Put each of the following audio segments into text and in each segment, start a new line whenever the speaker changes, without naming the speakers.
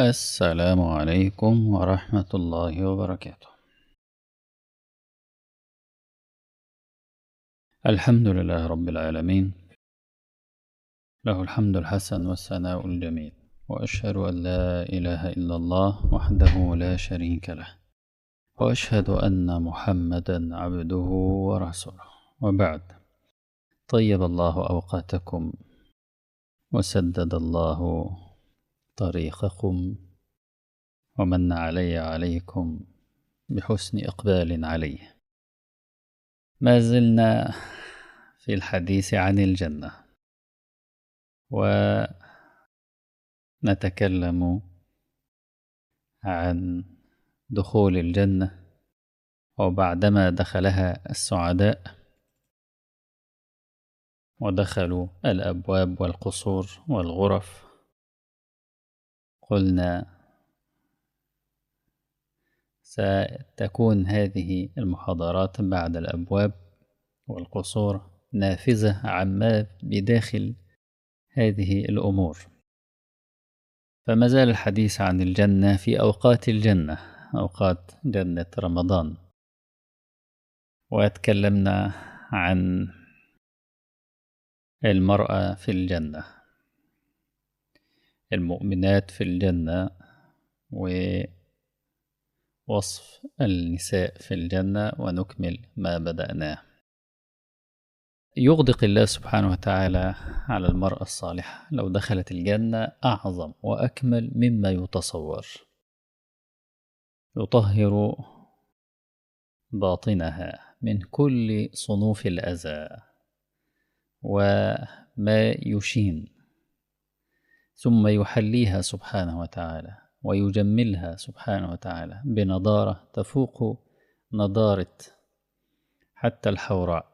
السلام عليكم ورحمة الله وبركاته الحمد لله رب العالمين له الحمد الحسن والثناء الجميل وأشهد أن لا إله إلا الله وحده لا شريك له وأشهد أن محمدا عبده ورسوله وبعد طيب الله أوقاتكم وسدد الله طريقكم ومن علي عليكم بحسن إقبال عليه ما زلنا في الحديث عن الجنة ونتكلم عن دخول الجنة وبعدما دخلها السعداء ودخلوا الأبواب والقصور والغرف قلنا ستكون هذه المحاضرات بعد الأبواب والقصور نافذة عما بداخل هذه الأمور فما زال الحديث عن الجنة في أوقات الجنة أوقات جنة رمضان وتكلمنا عن المرأة في الجنة المؤمنات في الجنة ووصف النساء في الجنة ونكمل ما بدأناه يغدق الله سبحانه وتعالى على المرأة الصالحة لو دخلت الجنة أعظم وأكمل مما يتصور يطهر باطنها من كل صنوف الأذى وما يشين ثم يحليها سبحانه وتعالى ويجملها سبحانه وتعالى بنضارة تفوق نضارة حتى الحوراء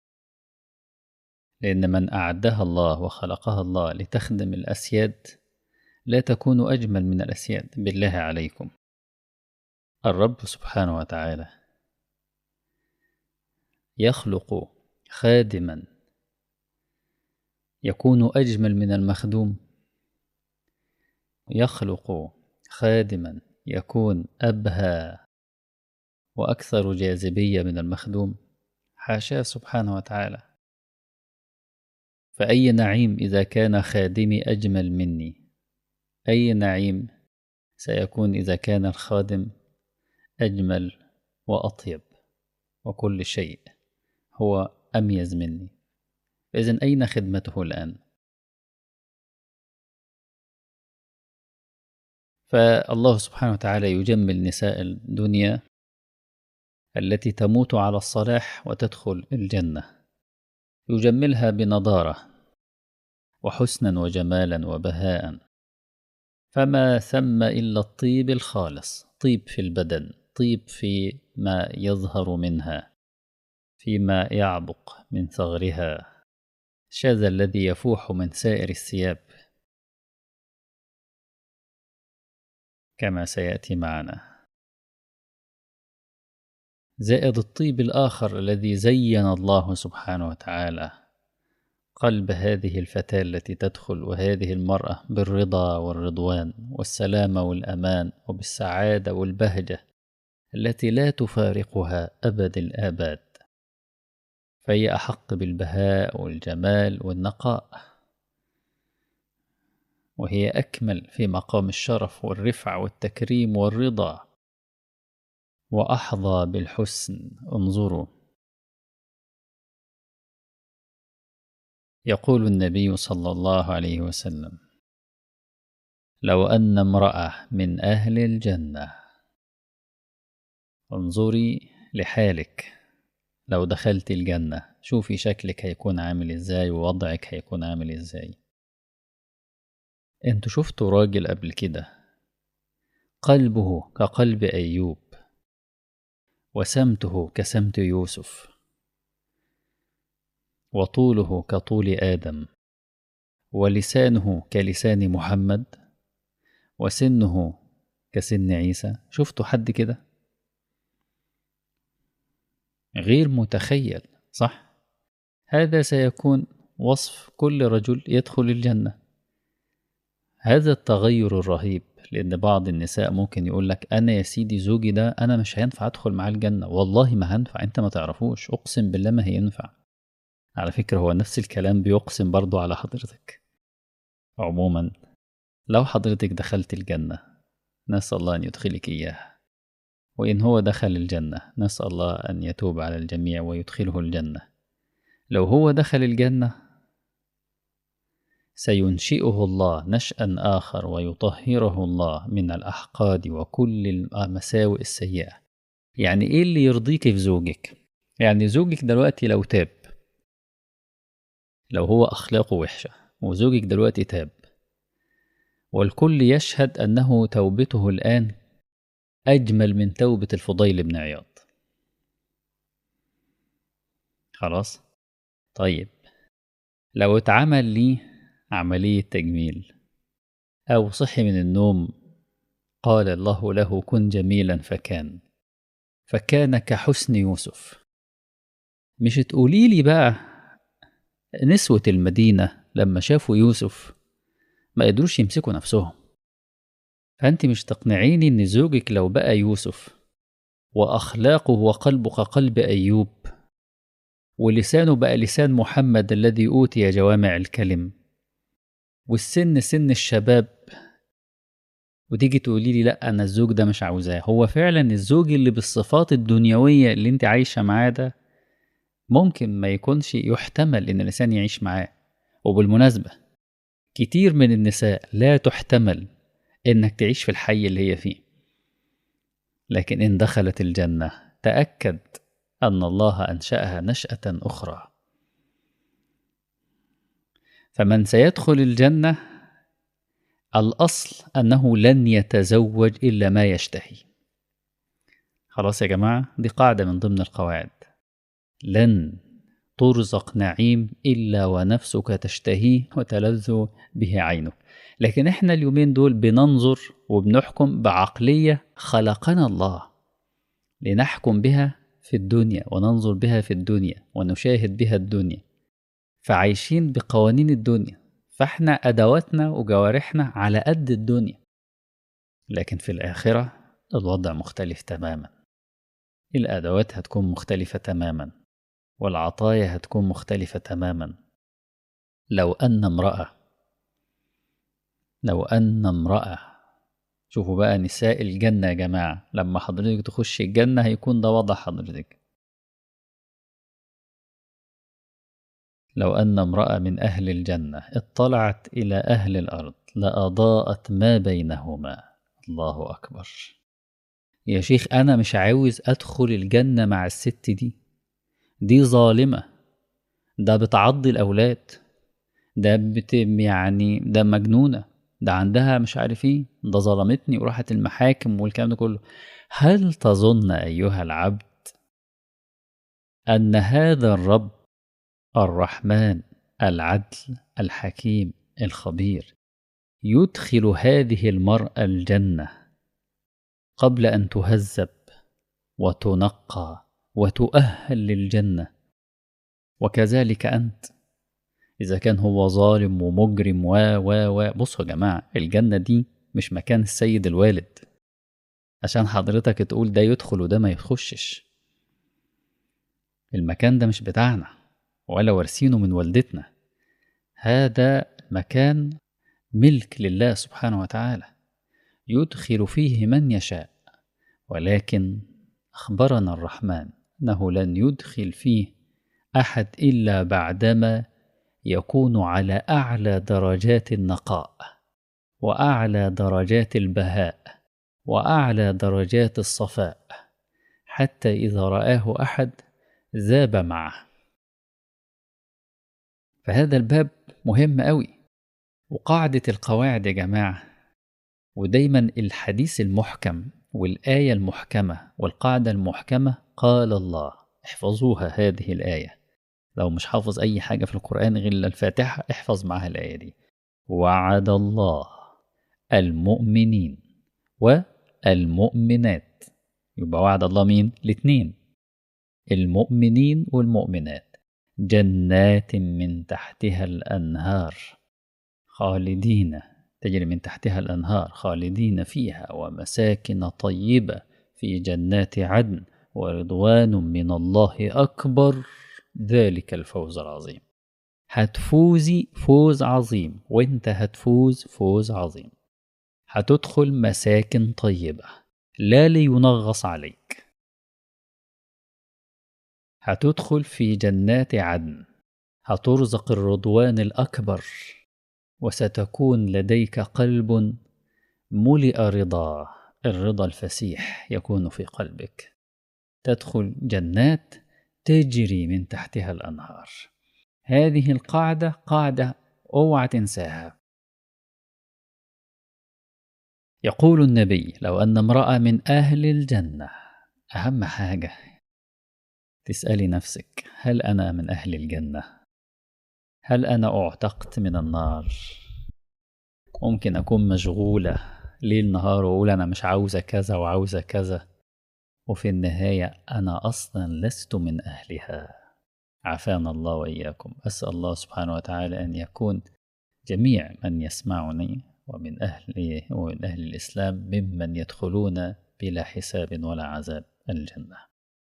لأن من أعدها الله وخلقها الله لتخدم الأسياد لا تكون أجمل من الأسياد بالله عليكم الرب سبحانه وتعالى يخلق خادما يكون أجمل من المخدوم يخلق خادما يكون أبهى وأكثر جاذبية من المخدوم حاشاه سبحانه وتعالى فأي نعيم إذا كان خادمي أجمل مني أي نعيم سيكون إذا كان الخادم أجمل وأطيب وكل شيء هو أميز مني إذن أين خدمته الآن؟ فالله سبحانه وتعالى يجمل نساء الدنيا التي تموت على الصلاح وتدخل الجنة يجملها بنضارة وحسنا وجمالا وبهاء فما ثم إلا الطيب الخالص طيب في البدن طيب في ما يظهر منها فيما يعبق من ثغرها الشاذ الذي يفوح من سائر الثياب كما سيأتي معنا زائد الطيب الآخر الذي زين الله سبحانه وتعالى قلب هذه الفتاة التي تدخل وهذه المرأة بالرضا والرضوان والسلامة والأمان وبالسعادة والبهجة التي لا تفارقها أبد الآباد فهي أحق بالبهاء والجمال والنقاء وهي أكمل في مقام الشرف والرفع والتكريم والرضا وأحظى بالحسن انظروا يقول النبي صلى الله عليه وسلم لو أن امرأة من أهل الجنة انظري لحالك لو دخلت الجنة شوفي شكلك هيكون عامل ازاي ووضعك هيكون عامل ازاي انتوا شفتوا راجل قبل كده قلبه كقلب أيوب وسمته كسمت يوسف وطوله كطول آدم ولسانه كلسان محمد وسنه كسن عيسى شفتوا حد كده غير متخيل صح هذا سيكون وصف كل رجل يدخل الجنة هذا التغير الرهيب لأن بعض النساء ممكن يقول لك أنا يا سيدي زوجي ده أنا مش هينفع أدخل معاه الجنة والله ما هنفع أنت ما تعرفوش أقسم بالله ما هينفع على فكرة هو نفس الكلام بيقسم برضو على حضرتك عموما لو حضرتك دخلت الجنة نسأل الله أن يدخلك إياها وإن هو دخل الجنة نسأل الله أن يتوب على الجميع ويدخله الجنة لو هو دخل الجنة سينشئه الله نشأ آخر ويطهره الله من الأحقاد وكل المساوئ السيئة يعني إيه اللي يرضيك في زوجك يعني زوجك دلوقتي لو تاب لو هو أخلاقه وحشة وزوجك دلوقتي تاب والكل يشهد أنه توبته الآن أجمل من توبة الفضيل بن عياض خلاص طيب لو اتعمل لي عملية تجميل أو صحي من النوم قال الله له كن جميلا فكان فكان كحسن يوسف مش تقولي لي بقى نسوة المدينة لما شافوا يوسف ما قدروش يمسكوا نفسهم فأنت مش تقنعيني إن زوجك لو بقى يوسف وأخلاقه وقلبه كقلب أيوب ولسانه بقى لسان محمد الذي أوتي جوامع الكلم والسن سن الشباب وتيجي تقولي لي لا انا الزوج ده مش عاوزاه هو فعلا الزوج اللي بالصفات الدنيويه اللي انت عايشه معاه ده ممكن ما يكونش يحتمل ان الانسان يعيش معاه وبالمناسبه كتير من النساء لا تحتمل انك تعيش في الحي اللي هي فيه لكن ان دخلت الجنه تاكد ان الله انشاها نشاه اخرى فمن سيدخل الجنة الأصل أنه لن يتزوج إلا ما يشتهي خلاص يا جماعة دي قاعدة من ضمن القواعد لن ترزق نعيم إلا ونفسك تشتهيه وتلذ به عينك لكن احنا اليومين دول بننظر وبنحكم بعقلية خلقنا الله لنحكم بها في الدنيا وننظر بها في الدنيا ونشاهد بها الدنيا فعايشين بقوانين الدنيا فاحنا ادواتنا وجوارحنا على قد الدنيا لكن في الاخره الوضع مختلف تماما الادوات هتكون مختلفه تماما والعطايا هتكون مختلفه تماما لو ان امراه لو ان امراه شوفوا بقى نساء الجنه يا جماعه لما حضرتك تخش الجنه هيكون ده وضع حضرتك لو أن امرأة من أهل الجنة اطلعت إلى أهل الأرض لأضاءت ما بينهما الله أكبر يا شيخ أنا مش عاوز أدخل الجنة مع الست دي دي ظالمة ده بتعضي الأولاد ده بت يعني ده مجنونة ده عندها مش عارف ايه ده ظلمتني وراحت المحاكم والكلام ده كله هل تظن أيها العبد أن هذا الرب الرحمن العدل الحكيم الخبير يدخل هذه المرأة الجنة قبل أن تهذب وتنقى وتؤهل للجنة وكذلك أنت إذا كان هو ظالم ومجرم و و و بصوا يا جماعة الجنة دي مش مكان السيد الوالد عشان حضرتك تقول ده يدخل وده ما يخشش المكان ده مش بتاعنا ولا وارثينه من والدتنا هذا مكان ملك لله سبحانه وتعالى يدخل فيه من يشاء ولكن أخبرنا الرحمن أنه لن يدخل فيه أحد إلا بعدما يكون على أعلى درجات النقاء وأعلى درجات البهاء وأعلى درجات الصفاء حتى إذا رآه أحد ذاب معه فهذا الباب مهم قوي وقاعدة القواعد يا جماعة ودايما الحديث المحكم والآية المحكمة والقاعدة المحكمة قال الله احفظوها هذه الآية لو مش حافظ أي حاجة في القرآن غير الفاتحة احفظ معها الآية دي وعد الله المؤمنين والمؤمنات يبقى وعد الله مين؟ الاتنين المؤمنين والمؤمنات جنات من تحتها الأنهار خالدين تجري من تحتها الأنهار خالدين فيها ومساكن طيبة في جنات عدن ورضوان من الله أكبر ذلك الفوز العظيم هتفوزي فوز عظيم وانت هتفوز فوز عظيم هتدخل مساكن طيبة لا لينغص عليك هتدخل في جنات عدن هترزق الرضوان الأكبر وستكون لديك قلب ملئ رضا الرضا الفسيح يكون في قلبك تدخل جنات تجري من تحتها الأنهار هذه القاعدة قاعدة اوعى تنساها يقول النبي لو أن امرأة من أهل الجنة أهم حاجة تسألي نفسك هل أنا من أهل الجنة؟ هل أنا أعتقت من النار؟ ممكن أكون مشغولة ليل نهار وأقول أنا مش عاوزة كذا وعاوزة كذا وفي النهاية أنا أصلا لست من أهلها عافانا الله وإياكم أسأل الله سبحانه وتعالى أن يكون جميع من يسمعني ومن أهل ومن أهل الإسلام ممن يدخلون بلا حساب ولا عذاب الجنة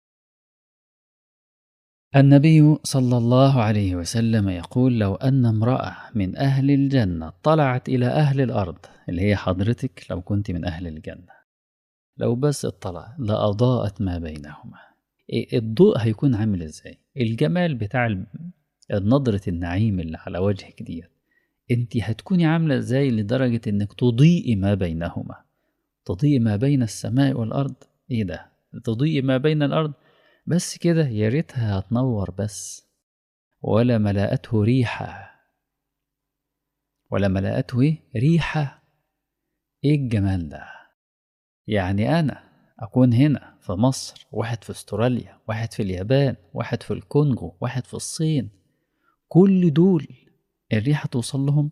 النبي صلى الله عليه وسلم يقول لو أن امرأة من أهل الجنة طلعت إلى أهل الأرض اللي هي حضرتك لو كنت من أهل الجنة لو بس اطلع لأضاءت ما بينهما الضوء هيكون عامل ازاي الجمال بتاع نظرة النعيم اللي على وجهك ديت انت هتكوني عاملة ازاي لدرجة انك تضيئي ما بينهما تضيئي ما بين السماء والأرض ايه ده تضيئي ما بين الأرض بس كده يا ريتها هتنور بس ولا ملأته ريحة ولا ملأته ايه ريحة ايه الجمال ده يعني أنا أكون هنا في مصر واحد في استراليا واحد في اليابان واحد في الكونغو واحد في الصين كل دول الريحة توصل لهم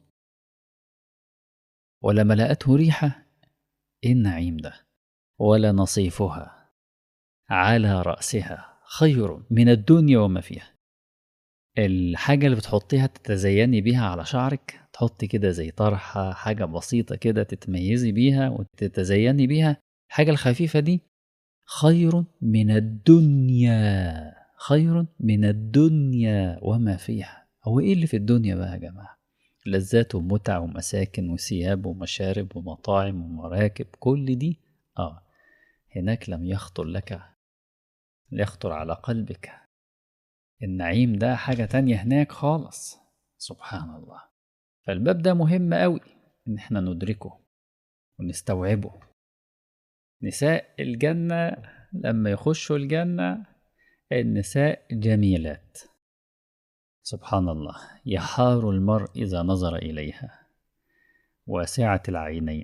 ولا ملأته ريحة إيه النعيم ده ولا نصيفها على رأسها خير من الدنيا وما فيها الحاجة اللي بتحطيها تتزيني بيها على شعرك تحطي كده زي طرحة حاجة بسيطة كده تتميزي بيها وتتزيني بيها الحاجة الخفيفة دي خير من الدنيا خير من الدنيا وما فيها هو ايه اللي في الدنيا بقى يا جماعة لذات ومتع ومساكن وثياب ومشارب ومطاعم ومراكب كل دي اه هناك لم يخطر لك يخطر على قلبك النعيم ده حاجة تانية هناك خالص سبحان الله فالباب ده مهم قوي ان احنا ندركه ونستوعبه نساء الجنة لما يخشوا الجنة النساء جميلات سبحان الله يحار المرء إذا نظر إليها واسعة العينين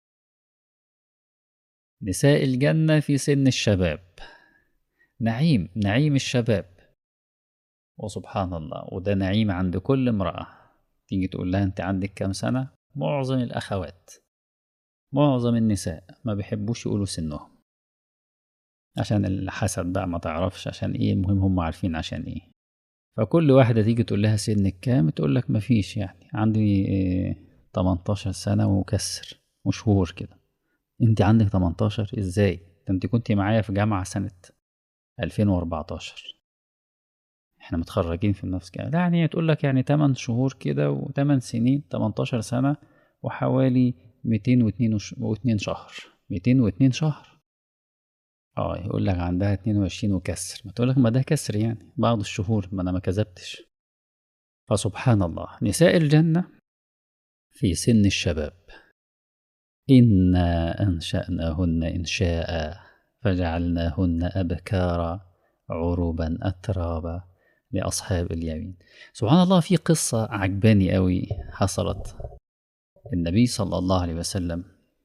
نساء الجنة في سن الشباب نعيم نعيم الشباب وسبحان الله وده نعيم عند كل امرأة تيجي تقول لها أنت عندك كام سنة معظم الأخوات معظم النساء ما بيحبوش يقولوا سنهم عشان الحسد بقى ما تعرفش عشان ايه المهم هم عارفين عشان ايه فكل واحدة تيجي تقول لها سنك كام تقول لك مفيش يعني عندي إيه 18 سنة وكسر وشهور كده انت عندك 18 ازاي ده انت كنت معايا في جامعة سنة 2014 احنا متخرجين في نفس كده لا يعني تقول لك يعني 8 شهور كده و8 سنين 18 سنة وحوالي 202 شهر 202 شهر اه يقول لك عندها 22 وكسر ما تقول لك ما ده كسر يعني بعض الشهور ما انا ما كذبتش فسبحان الله نساء الجنة في سن الشباب إنا أنشأناهن إنشاء فجعلناهن أبكارا عربا أترابا لأصحاب اليمين سبحان الله في قصة عجباني قوي حصلت النبي صلى الله عليه وسلم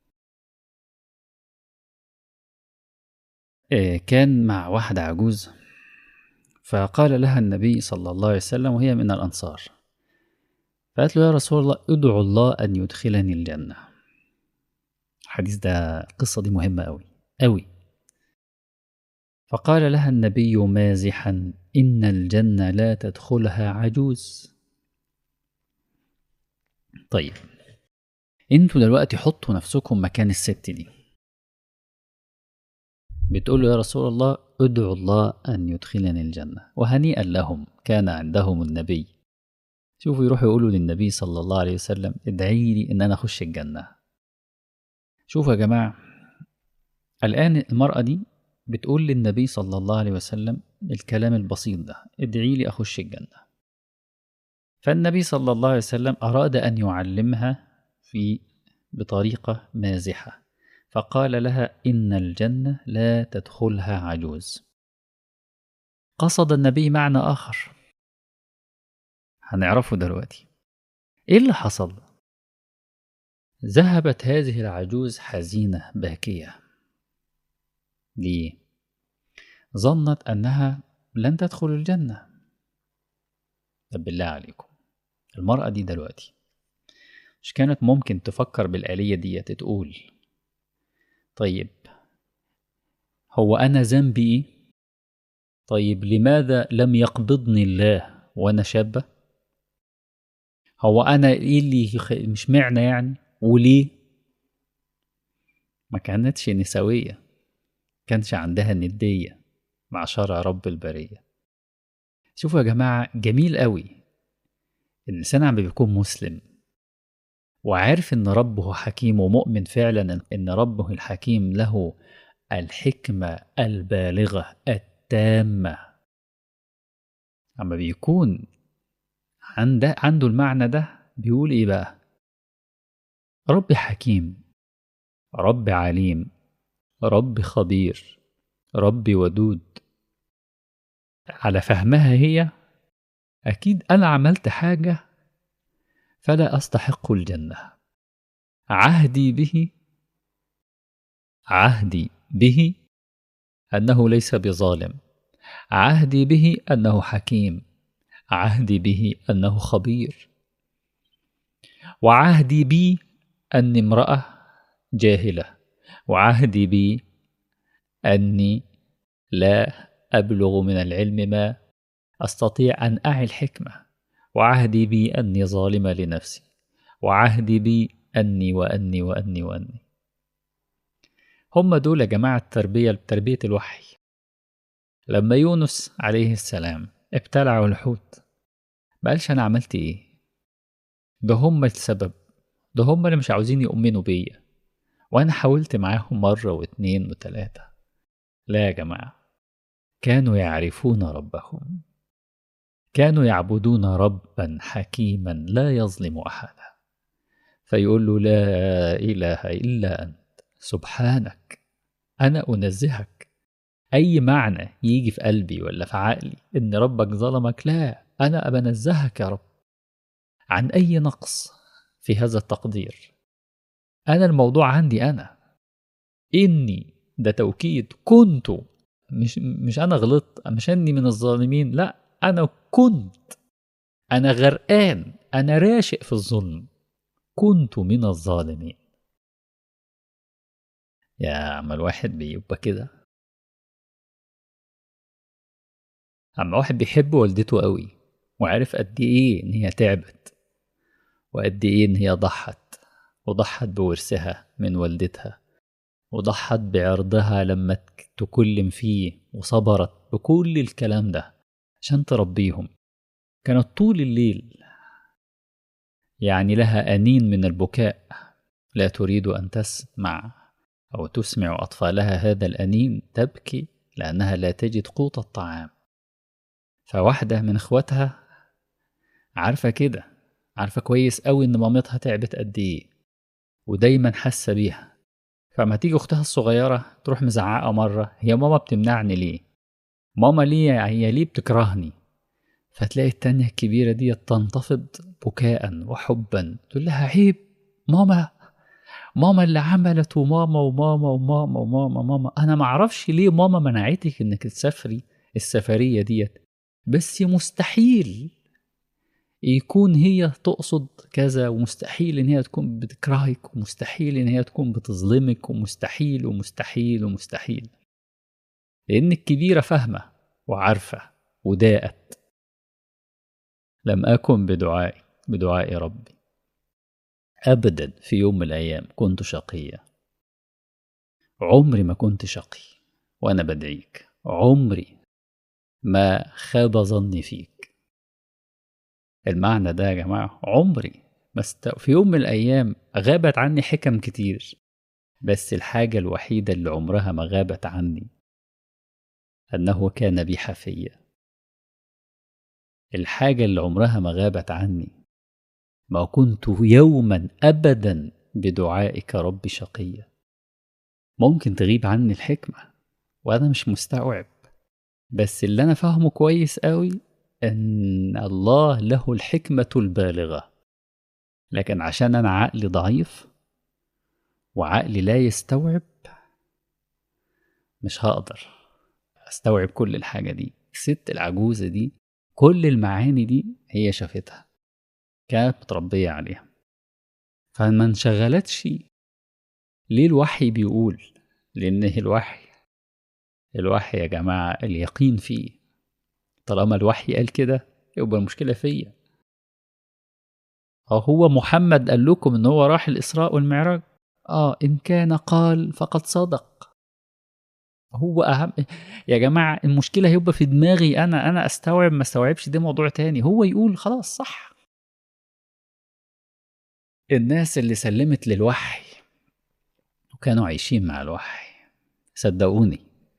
كان مع واحدة عجوز فقال لها النبي صلى الله عليه وسلم وهي من الأنصار فقالت له يا رسول الله ادعو الله أن يدخلني الجنة الحديث ده القصة دي مهمة أوي أوي فقال لها النبي مازحا إن الجنة لا تدخلها عجوز طيب انتوا دلوقتي حطوا نفسكم مكان الست دي بتقول له يا رسول الله ادعو الله أن يدخلني الجنة وهنيئا لهم كان عندهم النبي شوفوا يروحوا يقولوا للنبي صلى الله عليه وسلم ادعي لي ان انا اخش الجنه شوفوا يا جماعه الان المراه دي بتقول للنبي صلى الله عليه وسلم الكلام البسيط ده ادعي لي اخش الجنه فالنبي صلى الله عليه وسلم اراد ان يعلمها في بطريقه مازحه فقال لها ان الجنه لا تدخلها عجوز قصد النبي معنى اخر هنعرفه دلوقتي ايه اللي حصل ذهبت هذه العجوز حزينه باكيه ليه ظنت انها لن تدخل الجنه طب بالله عليكم المراه دي دلوقتي مش كانت ممكن تفكر بالآلية دي تقول طيب هو أنا ذنبي إيه؟ طيب لماذا لم يقبضني الله وأنا شابة؟ هو انا ايه اللي يخ... مش معنى يعني وليه ما كانتش نسوية كانش عندها ندية مع شرع رب البرية شوفوا يا جماعة جميل قوي الإنسان عم بيكون مسلم وعارف إن ربه حكيم ومؤمن فعلا إن ربه الحكيم له الحكمة البالغة التامة أما بيكون عنده عنده المعنى ده بيقول ايه بقى رب حكيم رب عليم رب خبير رب ودود على فهمها هي اكيد انا عملت حاجه فلا استحق الجنه عهدي به عهدي به انه ليس بظالم عهدي به انه حكيم عهدي به انه خبير وعهدي بي اني امراه جاهله وعهدي بي اني لا ابلغ من العلم ما استطيع ان اعي الحكمه وعهدي بي اني ظالمه لنفسي وعهدي بي اني واني واني واني هم دول يا جماعه التربيه تربيه الوحي لما يونس عليه السلام ابتلعوا الحوت بقالش انا عملت ايه ده هم السبب ده هم اللي مش عاوزين يؤمنوا بيا وانا حاولت معاهم مرة واتنين وتلاتة لا يا جماعة كانوا يعرفون ربهم كانوا يعبدون ربا حكيما لا يظلم احدا فيقول له لا اله الا انت سبحانك انا انزهك اي معنى يجي في قلبي ولا في عقلي ان ربك ظلمك لا انا بنزهك يا رب عن اي نقص في هذا التقدير انا الموضوع عندي انا اني ده توكيد كنت مش مش انا غلطت مش اني من الظالمين لا انا كنت انا غرقان انا راشق في الظلم كنت من الظالمين يا عم الواحد بيبقى كده اما واحد بيحب والدته قوي وعارف قد ايه ان هي تعبت وقد ايه ان هي ضحت وضحت بورثها من والدتها وضحت بعرضها لما تكلم فيه وصبرت بكل الكلام ده عشان تربيهم كانت طول الليل يعني لها أنين من البكاء لا تريد أن تسمع أو تسمع أطفالها هذا الأنين تبكي لأنها لا تجد قوت الطعام فواحدة من إخواتها عارفة كده عارفة كويس قوي إن مامتها تعبت قد إيه ودايما حاسة بيها فما تيجي أختها الصغيرة تروح مزعقة مرة هي ماما بتمنعني ليه ماما ليه هي ليه بتكرهني فتلاقي التانية الكبيرة دي تنتفض بكاء وحبا تقول لها عيب ماما ماما اللي عملت وماما وماما وماما وماما وماما انا معرفش ليه ماما منعتك انك تسافري السفرية ديت بس مستحيل يكون هي تقصد كذا ومستحيل ان هي تكون بتكرهك ومستحيل ان هي تكون بتظلمك ومستحيل ومستحيل ومستحيل لان الكبيرة فاهمة وعارفة وداءت لم أكن بدعائي بدعاء ربي أبدا في يوم من الأيام كنت شقيا عمري ما كنت شقي وأنا بدعيك عمري ما خاب ظني فيك المعنى ده يا جماعة عمري ما است... في يوم من الأيام غابت عني حكم كتير بس الحاجة الوحيدة اللي عمرها ما غابت عني أنه كان بي حفيا الحاجة اللي عمرها ما غابت عني ما كنت يوما أبدا بدعائك رب شقيا ممكن تغيب عني الحكمة وأنا مش مستوعب بس اللي أنا فاهمه كويس قوي أن الله له الحكمة البالغة لكن عشان أنا عقلي ضعيف وعقلي لا يستوعب مش هقدر استوعب كل الحاجة دي الست العجوزة دي كل المعاني دي هي شافتها كانت متربية عليها فما انشغلتش ليه الوحي بيقول لأن الوحي الوحي يا جماعة اليقين فيه طالما الوحي قال كده يبقى المشكلة فيا هو محمد قال لكم ان هو راح الإسراء والمعراج اه إن كان قال فقد صدق هو أهم يا جماعة المشكلة هيبقى في دماغي أنا أنا أستوعب ما استوعبش ده موضوع تاني هو يقول خلاص صح الناس اللي سلمت للوحي وكانوا عايشين مع الوحي صدقوني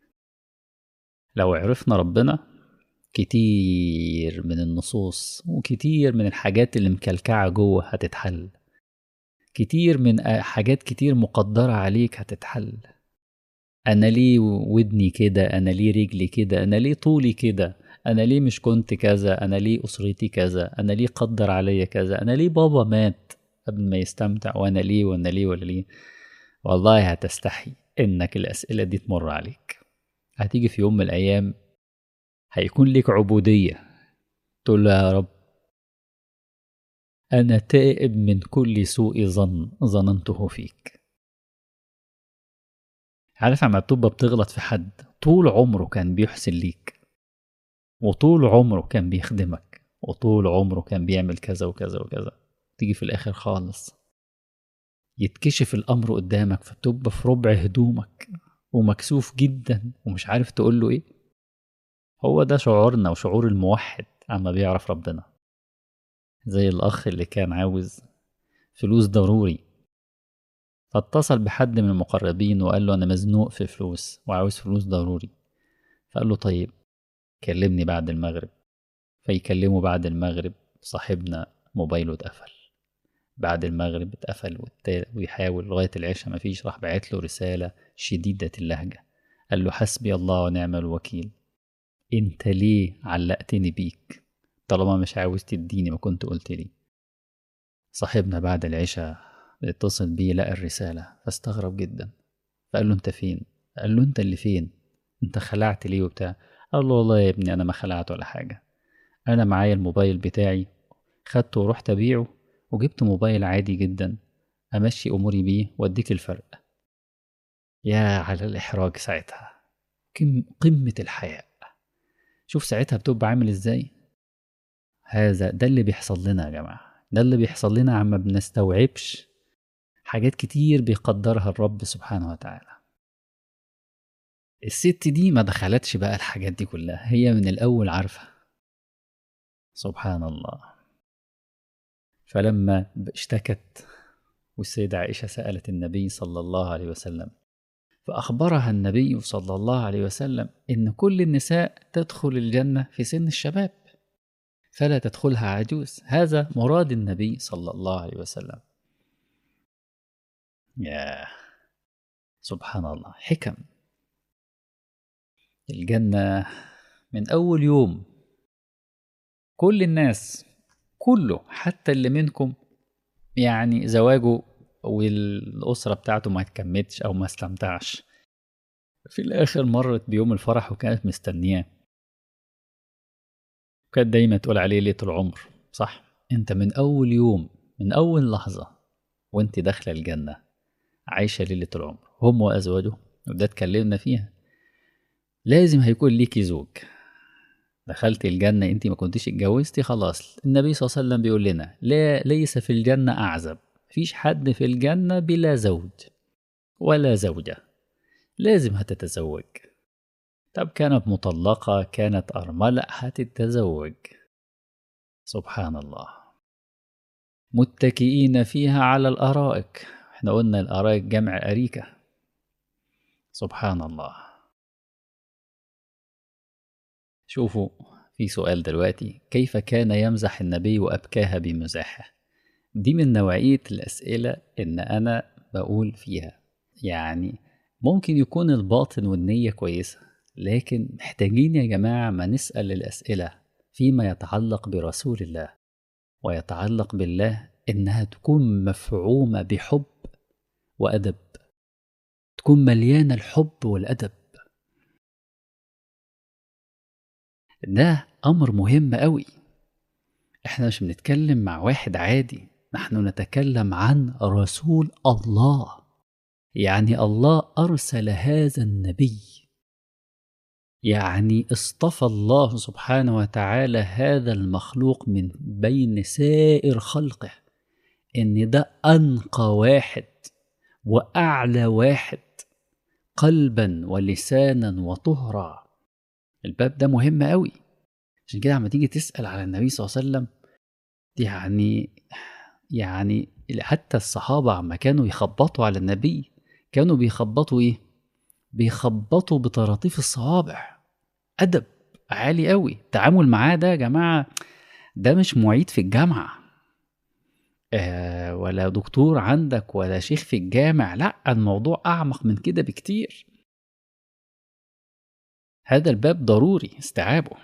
لو عرفنا ربنا كتير من النصوص وكتير من الحاجات اللي مكلكعة جوه هتتحل كتير من حاجات كتير مقدرة عليك هتتحل أنا ليه ودني كده أنا ليه رجلي كده أنا ليه طولي كده أنا ليه مش كنت كذا أنا ليه أسرتي كذا أنا ليه قدر عليا كذا أنا ليه بابا مات قبل ما يستمتع وأنا ليه وأنا ليه ولا ليه والله هتستحي إنك الأسئلة دي تمر عليك هتيجي في يوم من الأيام هيكون لك عبودية تقول له يا رب أنا تائب من كل سوء ظن ظننته فيك عارف عما بتبقى بتغلط في حد طول عمره كان بيحسن ليك وطول عمره كان بيخدمك وطول عمره كان بيعمل كذا وكذا وكذا تيجي في الآخر خالص يتكشف الأمر قدامك فبتبقى في ربع هدومك ومكسوف جدا ومش عارف تقول له إيه هو ده شعورنا وشعور الموحد عما بيعرف ربنا زي الأخ اللي كان عاوز فلوس ضروري فاتصل بحد من المقربين وقال له أنا مزنوق في فلوس وعاوز فلوس ضروري فقال له طيب كلمني بعد المغرب فيكلمه بعد المغرب صاحبنا موبايله اتقفل بعد المغرب اتقفل ويحاول لغاية العشاء مفيش راح بعت له رسالة شديدة اللهجة قال له حسبي الله ونعم الوكيل انت ليه علقتني بيك طالما مش عاوز تديني ما كنت قلت لي صاحبنا بعد العشاء اتصل بيه لقى الرسالة فاستغرب جدا فقال له انت فين قال له انت اللي فين انت خلعت ليه وبتاع قال له والله يا ابني انا ما خلعت ولا حاجة انا معايا الموبايل بتاعي خدته ورحت ابيعه وجبت موبايل عادي جدا امشي اموري بيه واديك الفرق يا على الاحراج ساعتها قمة الحياء شوف ساعتها بتبقى عامل ازاي هذا ده اللي بيحصل لنا يا جماعة ده اللي بيحصل لنا عما بنستوعبش حاجات كتير بيقدرها الرب سبحانه وتعالى الست دي ما دخلتش بقى الحاجات دي كلها هي من الأول عارفة سبحان الله فلما اشتكت والسيدة عائشة سألت النبي صلى الله عليه وسلم فأخبرها النبي صلى الله عليه وسلم إن كل النساء تدخل الجنة في سن الشباب فلا تدخلها عجوز هذا مراد النبي صلى الله عليه وسلم يا سبحان الله حكم الجنة من أول يوم كل الناس كله حتى اللي منكم يعني زواجه والأسرة بتاعته ما تكمتش أو ما استمتعش في الآخر مرت بيوم الفرح وكانت مستنياه كانت دايما تقول عليه ليلة العمر صح انت من أول يوم من أول لحظة وانت داخلة الجنة عايشة ليلة العمر هم وأزواجه وده اتكلمنا فيها لازم هيكون ليكي زوج دخلت الجنة انت ما كنتيش اتجوزتي خلاص النبي صلى الله عليه وسلم بيقول لنا لا ليس في الجنة أعزب فيش حد في الجنة بلا زوج ولا زوجة لازم هتتزوج طب كانت مطلقة كانت أرملة هتتزوج سبحان الله متكئين فيها على الأرائك احنا قلنا الأرائك جمع أريكة سبحان الله شوفوا في سؤال دلوقتي كيف كان يمزح النبي وأبكاها بمزاحه دي من نوعية الأسئلة إن أنا بقول فيها يعني ممكن يكون الباطن والنية كويسة لكن محتاجين يا جماعة ما نسأل الأسئلة فيما يتعلق برسول الله ويتعلق بالله إنها تكون مفعومة بحب وأدب تكون مليانة الحب والأدب ده أمر مهم أوي إحنا مش بنتكلم مع واحد عادي نحن نتكلم عن رسول الله يعني الله أرسل هذا النبي يعني اصطفى الله سبحانه وتعالى هذا المخلوق من بين سائر خلقه ان ده انقى واحد واعلى واحد قلبا ولسانا وطهرا الباب ده مهم قوي عشان كده لما تيجي تسال على النبي صلى الله عليه وسلم يعني يعني حتى الصحابه عما كانوا يخبطوا على النبي كانوا بيخبطوا ايه بيخبطوا بطراطيف الصوابع ادب عالي قوي التعامل معاه ده يا جماعه ده مش معيد في الجامعه آه ولا دكتور عندك ولا شيخ في الجامع لا الموضوع اعمق من كده بكتير هذا الباب ضروري استيعابه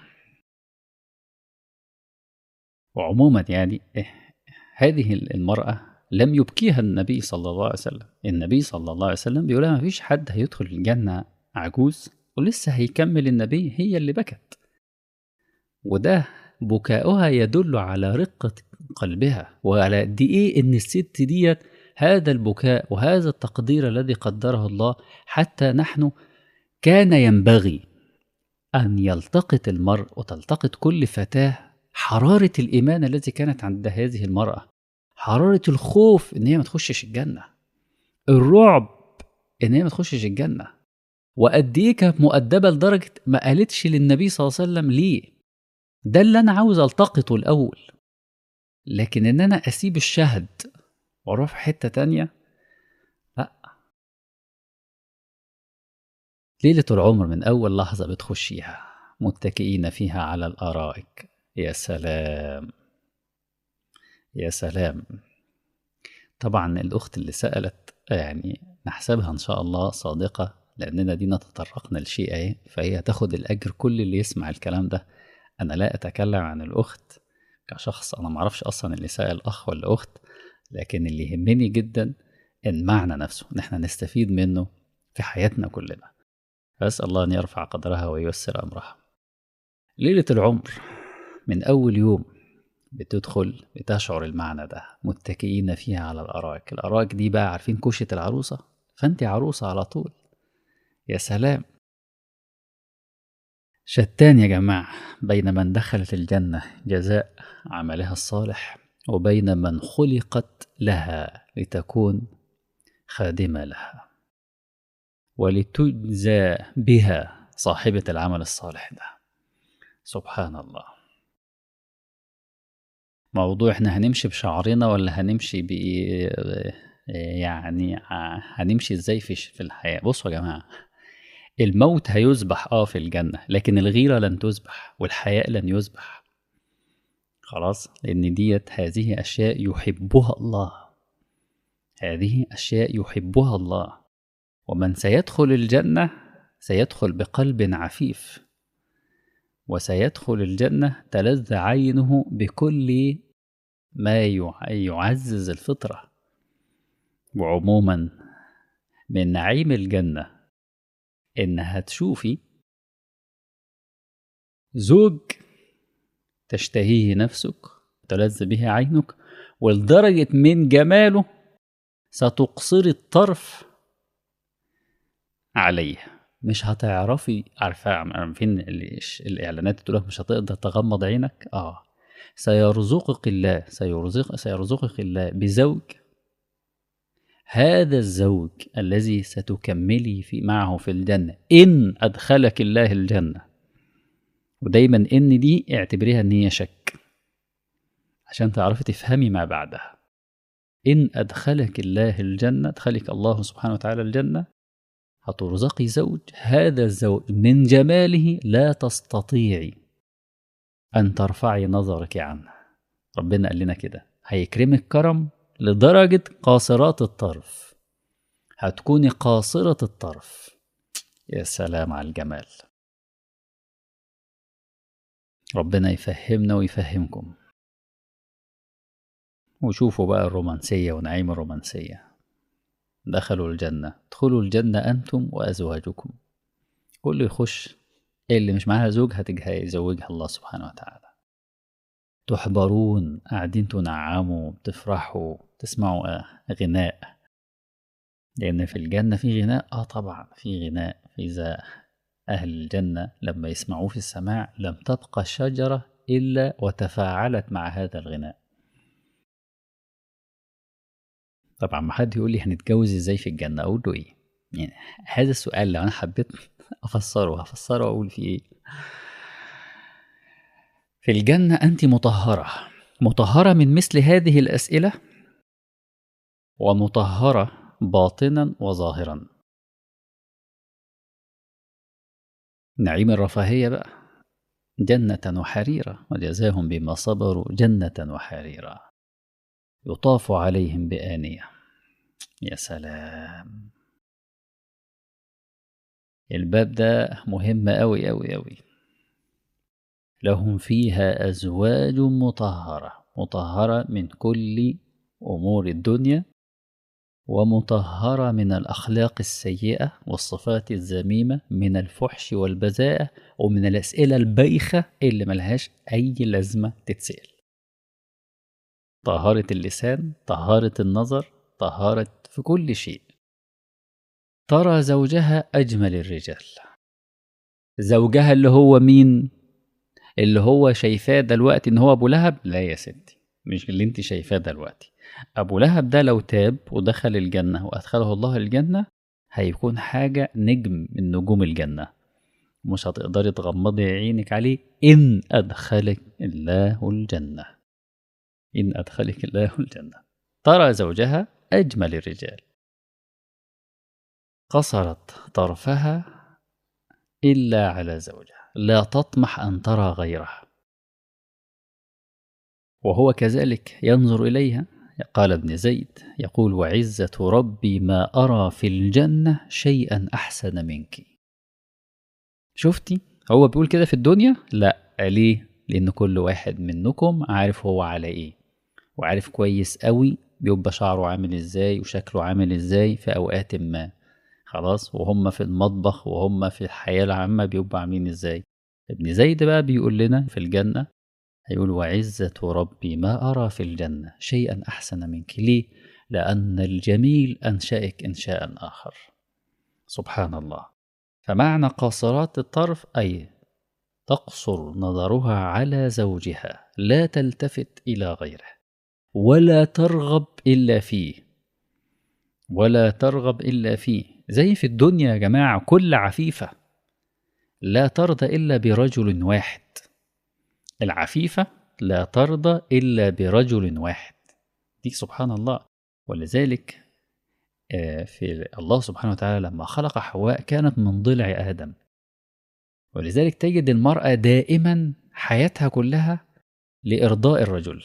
وعموما يعني هذه المرأة لم يبكيها النبي صلى الله عليه وسلم النبي صلى الله عليه وسلم بيقول ما فيش حد هيدخل الجنة عجوز ولسه هيكمل النبي هي اللي بكت وده بكاؤها يدل على رقة قلبها وعلى قد ايه ان الست ديت هذا البكاء وهذا التقدير الذي قدره الله حتى نحن كان ينبغي ان يلتقط المرء وتلتقط كل فتاه حراره الايمان التي كانت عند هذه المراه حراره الخوف ان هي ما تخشش الجنه الرعب ان هي ما تخشش الجنه وقد ايه كانت مؤدبه لدرجه ما قالتش للنبي صلى الله عليه وسلم ليه ده اللي انا عاوز التقطه الاول لكن ان انا اسيب الشهد واروح في حته تانية لا ليله العمر من اول لحظه بتخشيها متكئين فيها على الارائك يا سلام يا سلام طبعا الاخت اللي سالت يعني نحسبها ان شاء الله صادقه لاننا دينا تطرقنا لشيء اهي فهي تاخد الاجر كل اللي يسمع الكلام ده انا لا اتكلم عن الاخت كشخص انا معرفش اصلا اللي سال اخ ولا اخت لكن اللي يهمني جدا المعنى نفسه ان احنا نستفيد منه في حياتنا كلنا فاسال الله ان يرفع قدرها وييسر امرها ليله العمر من اول يوم بتدخل بتشعر المعنى ده متكئين فيها على الارائك الارائك دي بقى عارفين كوشه العروسه فانت عروسه على طول يا سلام شتان يا جماعة بين من دخلت الجنة جزاء عملها الصالح وبين من خلقت لها لتكون خادمة لها ولتجزى بها صاحبة العمل الصالح ده سبحان الله موضوع احنا هنمشي بشعرنا ولا هنمشي ب يعني هنمشي ازاي في في الحياة بصوا يا جماعة الموت هيذبح اه في الجنة لكن الغيرة لن تذبح والحياء لن يذبح خلاص لأن ديت هذه أشياء يحبها الله هذه أشياء يحبها الله ومن سيدخل الجنة سيدخل بقلب عفيف وسيدخل الجنة تلذ عينه بكل ما يعزز الفطرة وعموما من نعيم الجنه انها تشوفي زوج تشتهيه نفسك تلذ به عينك ولدرجة من جماله ستقصري الطرف عليه مش هتعرفي عارفة عارفين الإعلانات تقول لك مش هتقدر تغمض عينك اه سيرزقك الله سيرزق سيرزقك الله بزوج هذا الزوج الذي ستكملي في معه في الجنة إن أدخلك الله الجنة ودايما إن دي اعتبريها إن هي شك عشان تعرفي تفهمي ما بعدها إن أدخلك الله الجنة أدخلك الله سبحانه وتعالى الجنة هترزقي زوج هذا الزوج من جماله لا تستطيعي أن ترفعي نظرك عنه ربنا قال لنا كده هيكرمك كرم لدرجة قاصرات الطرف هتكوني قاصرة الطرف يا سلام على الجمال ربنا يفهمنا ويفهمكم وشوفوا بقى الرومانسية ونعيم الرومانسية دخلوا الجنة ادخلوا الجنة أنتم وأزواجكم كل يخش اللي مش معاها زوج هتزوجها الله سبحانه وتعالى تحبرون قاعدين تنعموا تفرحوا تسمعوا غناء لأن في الجنة في غناء آه طبعا في غناء إذا أهل الجنة لما يسمعوه في السماع لم تبقى شجرة إلا وتفاعلت مع هذا الغناء طبعا ما حد يقول لي هنتجوز ازاي في الجنة أقول له إيه يعني هذا السؤال لو أنا حبيت أفسره هفسره وأقول فيه إيه في الجنة أنت مطهرة مطهرة من مثل هذه الأسئلة ومطهرة باطنا وظاهرا نعيم الرفاهية بقى جنة وحريرة وجزاهم بما صبروا جنة وحريرة يطاف عليهم بآنية يا سلام الباب ده مهم أوي أوي أوي لهم فيها أزواج مطهرة مطهرة من كل أمور الدنيا ومطهرة من الأخلاق السيئة والصفات الذميمة من الفحش والبذاءة ومن الأسئلة البايخة اللي ملهاش أي لازمة تتسأل طهارة اللسان طهارة النظر طهارة في كل شيء ترى زوجها أجمل الرجال زوجها اللي هو مين اللي هو شايفاه دلوقتي ان هو ابو لهب لا يا ستي مش اللي انت شايفاه دلوقتي ابو لهب ده لو تاب ودخل الجنة وادخله الله الجنة هيكون حاجة نجم من نجوم الجنة مش هتقدري تغمضي عينك عليه إن أدخلك الله الجنة إن أدخلك الله الجنة ترى زوجها أجمل الرجال قصرت طرفها إلا على زوجها لا تطمح أن ترى غيرها وهو كذلك ينظر إليها قال ابن زيد يقول وعزة ربي ما أرى في الجنة شيئا أحسن منك شفتي هو بيقول كده في الدنيا لا ليه لأن كل واحد منكم عارف هو على إيه وعارف كويس قوي بيبقى شعره عامل إزاي وشكله عامل إزاي في أوقات ما خلاص وهم في المطبخ وهم في الحياة العامة بيبقوا عاملين ازاي ابن زيد بقى بيقول لنا في الجنة هيقول وعزة ربي ما أرى في الجنة شيئا أحسن منك ليه لأن الجميل أنشأك إنشاء آخر سبحان الله فمعنى قاصرات الطرف أي تقصر نظرها على زوجها لا تلتفت إلى غيره ولا ترغب إلا فيه ولا ترغب إلا فيه زي في الدنيا يا جماعة كل عفيفة لا ترضى إلا برجل واحد العفيفة لا ترضى إلا برجل واحد دي سبحان الله ولذلك في الله سبحانه وتعالى لما خلق حواء كانت من ضلع آدم ولذلك تجد المرأة دائما حياتها كلها لإرضاء الرجل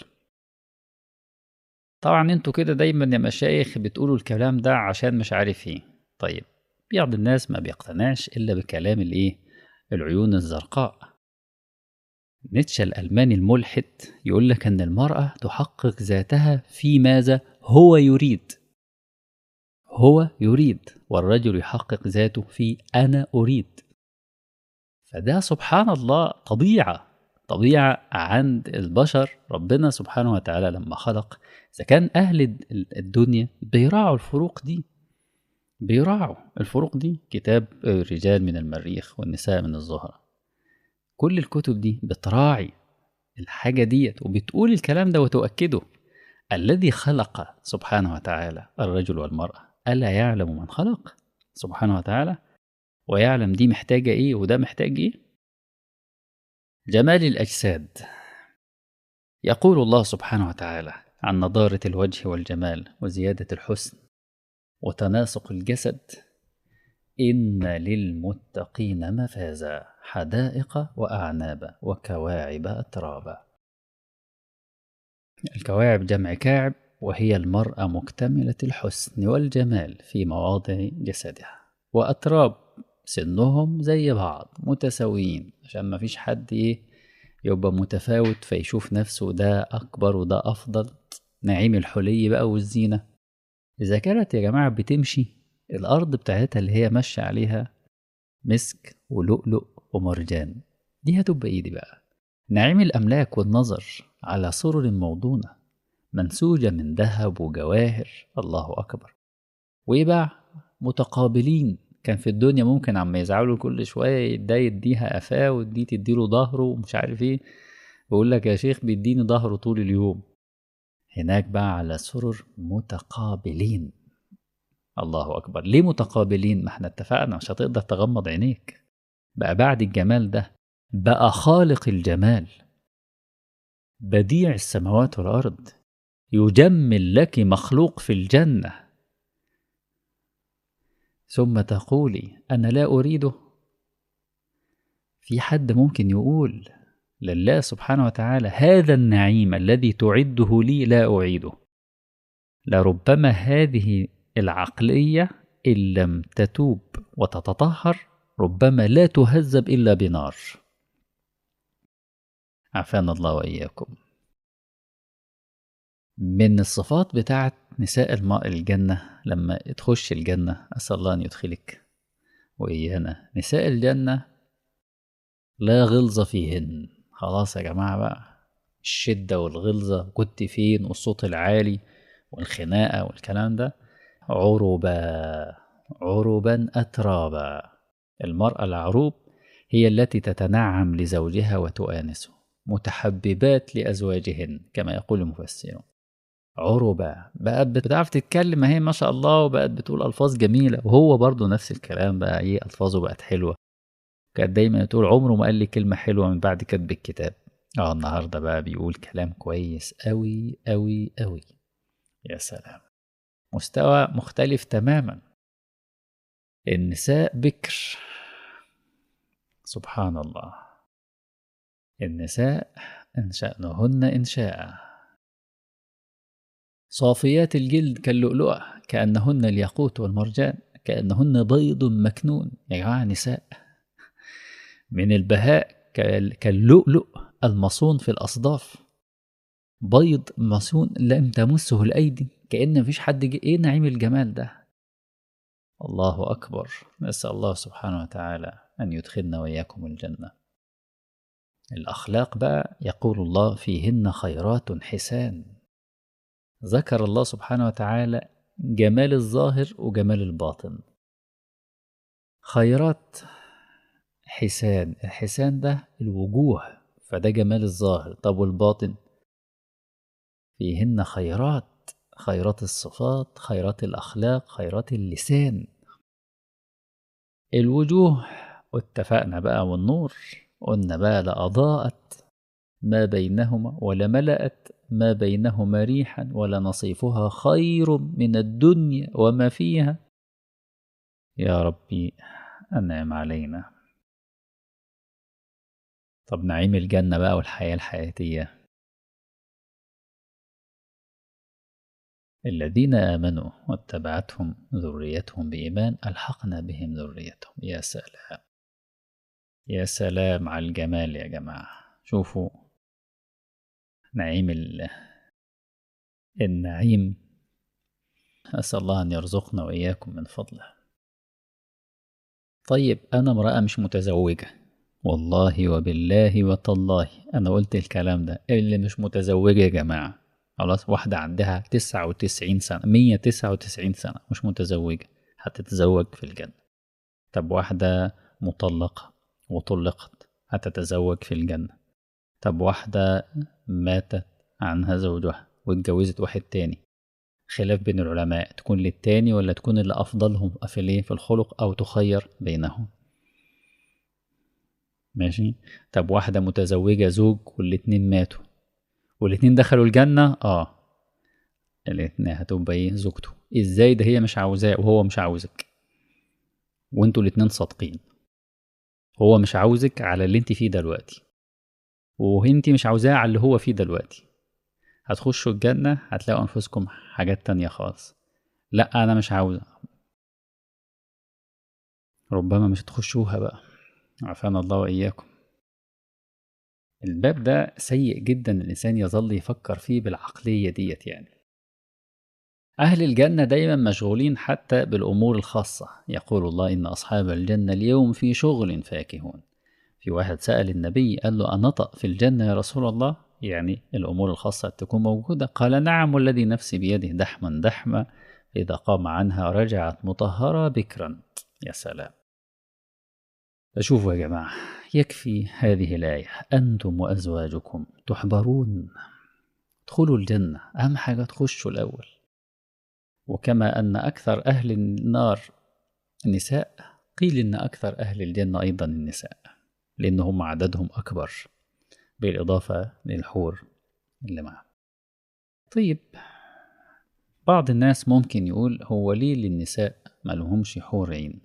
طبعا انتوا كده دايما يا مشايخ بتقولوا الكلام ده عشان مش عارف ايه طيب بعض الناس ما بيقتنعش الا بكلام الايه العيون الزرقاء نيتشه الالماني الملحد يقول لك ان المراه تحقق ذاتها في ماذا هو يريد هو يريد والرجل يحقق ذاته في انا اريد فده سبحان الله طبيعه طبيعه عند البشر ربنا سبحانه وتعالى لما خلق اذا كان اهل الدنيا بيراعوا الفروق دي بيراعوا الفروق دي كتاب الرجال من المريخ والنساء من الزهرة كل الكتب دي بتراعي الحاجة ديت وبتقول الكلام ده وتؤكده الذي خلق سبحانه وتعالى الرجل والمرأة ألا يعلم من خلق سبحانه وتعالى ويعلم دي محتاجة إيه وده محتاج إيه جمال الأجساد يقول الله سبحانه وتعالى عن نضارة الوجه والجمال وزيادة الحسن وتناسق الجسد إن للمتقين مفازا حدائق وأعنابا وكواعب أترابا الكواعب جمع كاعب وهي المرأة مكتملة الحسن والجمال في مواضع جسدها وأتراب سنهم زي بعض متساويين عشان ما فيش حد ايه يبقى متفاوت فيشوف نفسه ده أكبر وده أفضل نعيم الحلي بقى والزينة إذا كانت يا جماعة بتمشي الأرض بتاعتها اللي هي ماشية عليها مسك ولؤلؤ ومرجان دي هتبقى إيه دي بقى نعيم الأملاك والنظر على سرر موضونة منسوجة من ذهب وجواهر الله أكبر ويبقى متقابلين كان في الدنيا ممكن عم يزعلوا كل شوية ده يديها قفاه ودي تديله ظهره ومش عارف ايه بقول لك يا شيخ بيديني ظهره طول اليوم هناك بقى على سرر متقابلين الله أكبر ليه متقابلين ما احنا اتفقنا مش هتقدر تغمض عينيك بقى بعد الجمال ده بقى خالق الجمال بديع السماوات والأرض يجمل لك مخلوق في الجنة ثم تقولي أنا لا أريده في حد ممكن يقول لله سبحانه وتعالى هذا النعيم الذي تعده لي لا أعيده لربما هذه العقلية إن لم تتوب وتتطهر ربما لا تهذب إلا بنار عافانا الله وإياكم من الصفات بتاعت نساء الماء الجنة لما تخش الجنة أسأل الله أن يدخلك وإيانا نساء الجنة لا غلظة فيهن خلاص يا جماعة بقى الشدة والغلظة كنت فين والصوت العالي والخناقة والكلام ده عربا عربا أترابا المرأة العروب هي التي تتنعم لزوجها وتؤانسه متحببات لأزواجهن كما يقول المفسرون عربة بقت بتعرف تتكلم اهي ما شاء الله وبقت بتقول ألفاظ جميلة وهو برضو نفس الكلام بقى ايه ألفاظه بقت حلوة كانت دايما تقول عمره ما قال لي كلمة حلوة من بعد كتب الكتاب اه النهاردة بقى بيقول كلام كويس أوي أوي أوي يا سلام مستوى مختلف تماما النساء بكر سبحان الله النساء إن شأنهن إنشاء صافيات الجلد كاللؤلؤة كأنهن الياقوت والمرجان كأنهن بيض مكنون يا جماعة نساء من البهاء كاللؤلؤ المصون في الأصداف بيض مصون لم تمسه الأيدي كأن مفيش حد جي. إيه نعيم الجمال ده الله أكبر نسأل الله سبحانه وتعالى أن يدخلنا وإياكم الجنة الأخلاق بقى يقول الله فيهن خيرات حسان ذكر الله سبحانه وتعالى جمال الظاهر وجمال الباطن خيرات حسان الحسان ده الوجوه فده جمال الظاهر طب والباطن فيهن خيرات خيرات الصفات خيرات الأخلاق خيرات اللسان الوجوه واتفقنا بقى والنور قلنا بقى لأضاءت ما بينهما ولملأت ما بينهما ريحا ولنصيفها خير من الدنيا وما فيها يا ربي أنعم علينا طب نعيم الجنة بقى والحياة الحياتية الذين آمنوا واتبعتهم ذريتهم بإيمان ألحقنا بهم ذريتهم يا سلام يا سلام على الجمال يا جماعة شوفوا نعيم النعيم أسأل الله أن يرزقنا وإياكم من فضله طيب أنا امرأة مش متزوجة والله وبالله وتالله أنا قلت الكلام ده اللي مش متزوجة يا جماعة خلاص واحدة عندها تسعة وتسعين سنة مية تسعة وتسعين سنة مش متزوجة هتتزوج في الجنة طب واحدة مطلقة وطلقت هتتزوج في الجنة طب واحدة ماتت عنها زوجها واتجوزت واحد تاني خلاف بين العلماء تكون للتاني ولا تكون اللي أفضلهم في الإيه في الخلق أو تخير بينهم ماشي طب واحدة متزوجة زوج والاتنين ماتوا والاتنين دخلوا الجنة اه الاتنين هتبقى ايه زوجته ازاي ده هي مش عاوزاه وهو مش عاوزك وانتوا الاتنين صادقين هو مش عاوزك على اللي انت فيه دلوقتي وانت مش عاوزاه على اللي هو فيه دلوقتي هتخشوا الجنة هتلاقوا أنفسكم حاجات تانية خالص لا أنا مش عاوزة ربما مش هتخشوها بقى عافانا الله وإياكم الباب ده سيء جدا الإنسان يظل يفكر فيه بالعقلية ديت يعني أهل الجنة دايما مشغولين حتى بالأمور الخاصة يقول الله إن أصحاب الجنة اليوم في شغل فاكهون في واحد سأل النبي قال له أنطأ في الجنة يا رسول الله يعني الأمور الخاصة تكون موجودة قال نعم والذي نفسي بيده دحما دحما إذا قام عنها رجعت مطهرة بكرا يا سلام فشوفوا يا جماعة يكفي هذه الآية أنتم وأزواجكم تحبرون ادخلوا الجنة أهم حاجة تخشوا الأول وكما أن أكثر أهل النار النساء قيل إن أكثر أهل الجنة أيضا النساء لأنهم عددهم أكبر بالإضافة للحور اللي معه طيب بعض الناس ممكن يقول هو ليه للنساء ما لهمش حور عين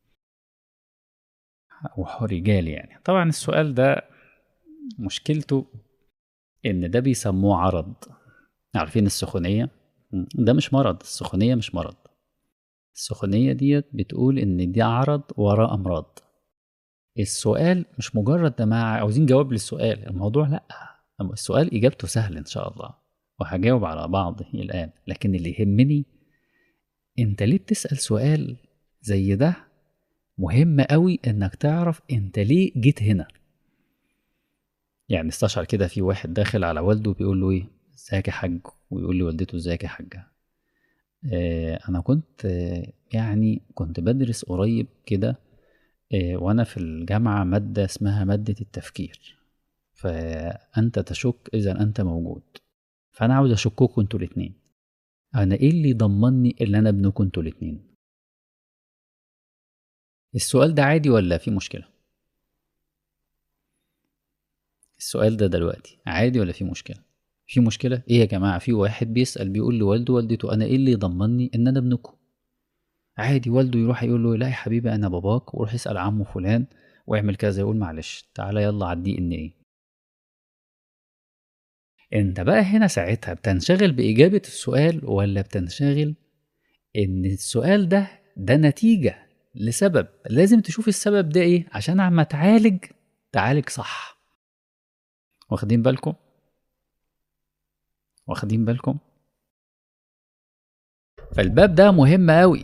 أو حور رجال يعني طبعا السؤال ده مشكلته إن ده بيسموه عرض عارفين السخونية ده مش مرض السخونية مش مرض السخونية ديت بتقول إن دي عرض وراء أمراض السؤال مش مجرد جماعة عاوزين جواب للسؤال الموضوع لأ السؤال إجابته سهلة إن شاء الله وهجاوب على بعضه الآن لكن اللي يهمني أنت ليه بتسأل سؤال زي ده مهم قوي إنك تعرف أنت ليه جيت هنا يعني استشعر كده في واحد داخل على والده بيقول له إيه ازيك يا حاج ويقول لي والدته ازيك يا حاجة آه أنا كنت آه يعني كنت بدرس قريب كده وأنا في الجامعة مادة اسمها مادة التفكير فأنت تشك إذا أنت موجود فأنا عاوز أشككوا أنتوا الاتنين أنا إيه اللي ضمني إن أنا ابنكم أنتوا الاتنين السؤال ده عادي ولا في مشكلة السؤال ده دلوقتي عادي ولا في مشكلة في مشكلة إيه يا جماعة في واحد بيسأل بيقول لوالده والدته أنا إيه اللي ضمني إن أنا ابنكم عادي والده يروح يقول له لا يا حبيبي انا باباك وروح اسال عمه فلان واعمل كذا يقول معلش تعالى يلا عدي ان ايه انت بقى هنا ساعتها بتنشغل باجابه السؤال ولا بتنشغل ان السؤال ده ده نتيجه لسبب لازم تشوف السبب ده ايه عشان عما تعالج تعالج صح واخدين بالكم واخدين بالكم فالباب ده مهم قوي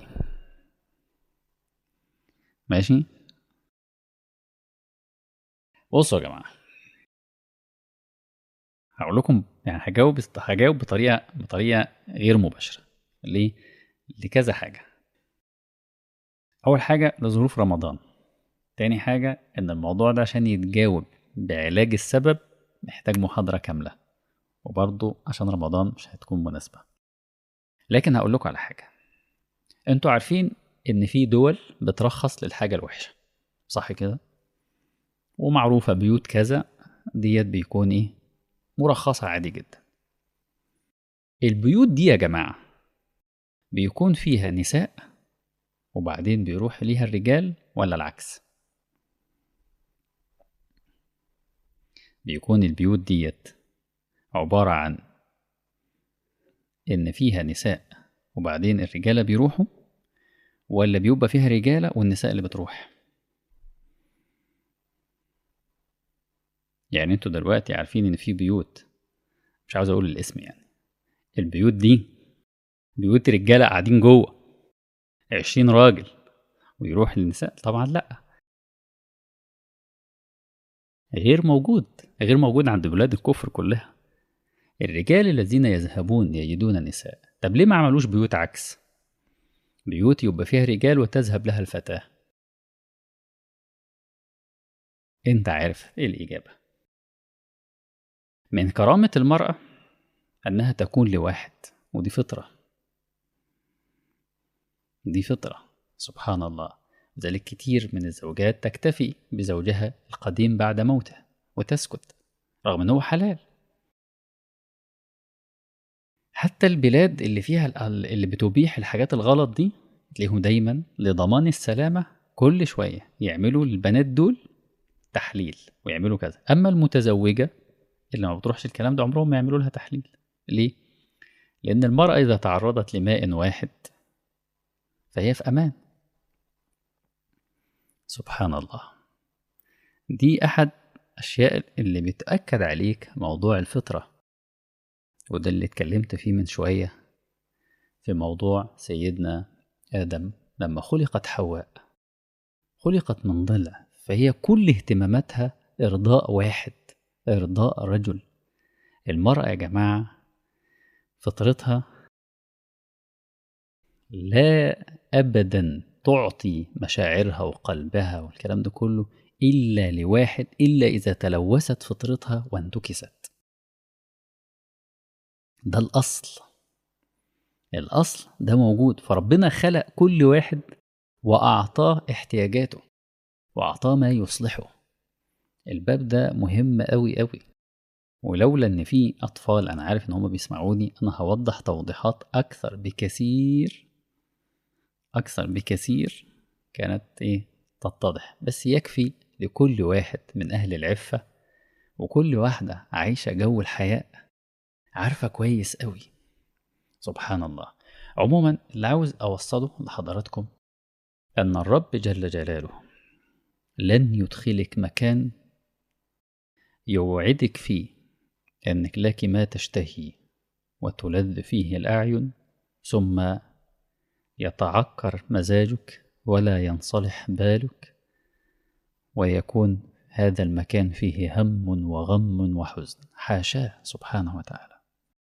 ماشي بصوا يا جماعه هقول لكم يعني هجاوب هجاوب بطريقه بطريقه غير مباشره ليه لكذا حاجه اول حاجه لظروف رمضان تاني حاجه ان الموضوع ده عشان يتجاوب بعلاج السبب محتاج محاضره كامله وبرضه عشان رمضان مش هتكون مناسبه لكن هقول لكم على حاجه انتوا عارفين ان في دول بترخص للحاجه الوحشه صح كده ومعروفه بيوت كذا ديت بيكون ايه مرخصه عادي جدا البيوت دي يا جماعه بيكون فيها نساء وبعدين بيروح ليها الرجال ولا العكس بيكون البيوت ديت عبارة عن إن فيها نساء وبعدين الرجالة بيروحوا ولا بيبقى فيها رجالة والنساء اللي بتروح يعني انتوا دلوقتي عارفين ان في بيوت مش عاوز اقول الاسم يعني البيوت دي بيوت رجالة قاعدين جوه عشرين راجل ويروح للنساء طبعا لا غير موجود غير موجود عند بلاد الكفر كلها الرجال الذين يذهبون يجدون النساء طب ليه ما عملوش بيوت عكس بيوت يبقى فيها رجال وتذهب لها الفتاة انت عارف ايه الإجابة من كرامة المرأة أنها تكون لواحد ودي فطرة دي فطرة سبحان الله ذلك كتير من الزوجات تكتفي بزوجها القديم بعد موته وتسكت رغم أنه حلال حتى البلاد اللي فيها اللي بتبيح الحاجات الغلط دي تلاقيهم دايما لضمان السلامة كل شوية يعملوا للبنات دول تحليل ويعملوا كذا أما المتزوجة اللي ما بتروحش الكلام ده عمرهم ما يعملوا لها تحليل ليه؟ لأن المرأة إذا تعرضت لماء واحد فهي في أمان سبحان الله دي أحد أشياء اللي بتأكد عليك موضوع الفطرة وده اللي اتكلمت فيه من شوية في موضوع سيدنا آدم لما خلقت حواء خلقت من ضلع فهي كل اهتماماتها إرضاء واحد إرضاء رجل المرأة يا جماعة فطرتها لا أبدا تعطي مشاعرها وقلبها والكلام ده كله إلا لواحد إلا إذا تلوثت فطرتها وانتكست ده الأصل الأصل ده موجود فربنا خلق كل واحد وأعطاه احتياجاته وأعطاه ما يصلحه الباب ده مهم أوي أوي ولولا إن في أطفال أنا عارف إن هما بيسمعوني أنا هوضح توضيحات أكثر بكثير أكثر بكثير كانت إيه تتضح بس يكفي لكل واحد من أهل العفة وكل واحدة عايشة جو الحياء عارفة كويس أوي سبحان الله عموما اللي عاوز أوصله لحضراتكم أن الرب جل جلاله لن يدخلك مكان يوعدك فيه أنك لك ما تشتهي وتلذ فيه الأعين ثم يتعكر مزاجك ولا ينصلح بالك ويكون هذا المكان فيه هم وغم وحزن حاشاه سبحانه وتعالى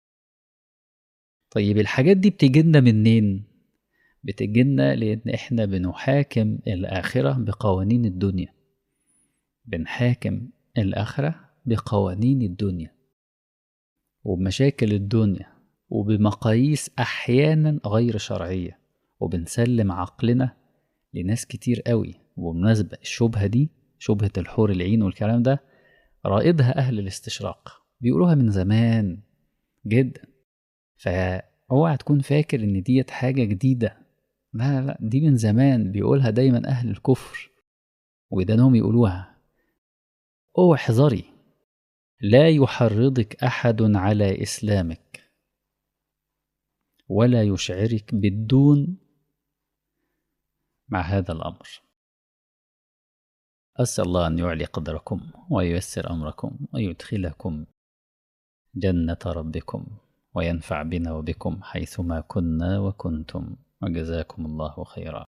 طيب الحاجات دي بتجينا منين بتجينا لان احنا بنحاكم الاخره بقوانين الدنيا بنحاكم الاخره بقوانين الدنيا وبمشاكل الدنيا وبمقاييس احيانا غير شرعيه وبنسلم عقلنا لناس كتير قوي وبمناسبة الشبهة دي شبهة الحور العين والكلام ده رائدها أهل الاستشراق بيقولوها من زمان جدا فاوعى تكون فاكر إن ديت حاجة جديدة لا لا دي من زمان بيقولها دايما أهل الكفر ودانهم يقولوها اوعى احذري لا يحرضك أحد على إسلامك ولا يشعرك بالدون مع هذا الأمر أسأل الله أن يعلي قدركم وييسر أمركم ويدخلكم جنة ربكم وينفع بنا وبكم حيثما كنا وكنتم وجزاكم الله خيرا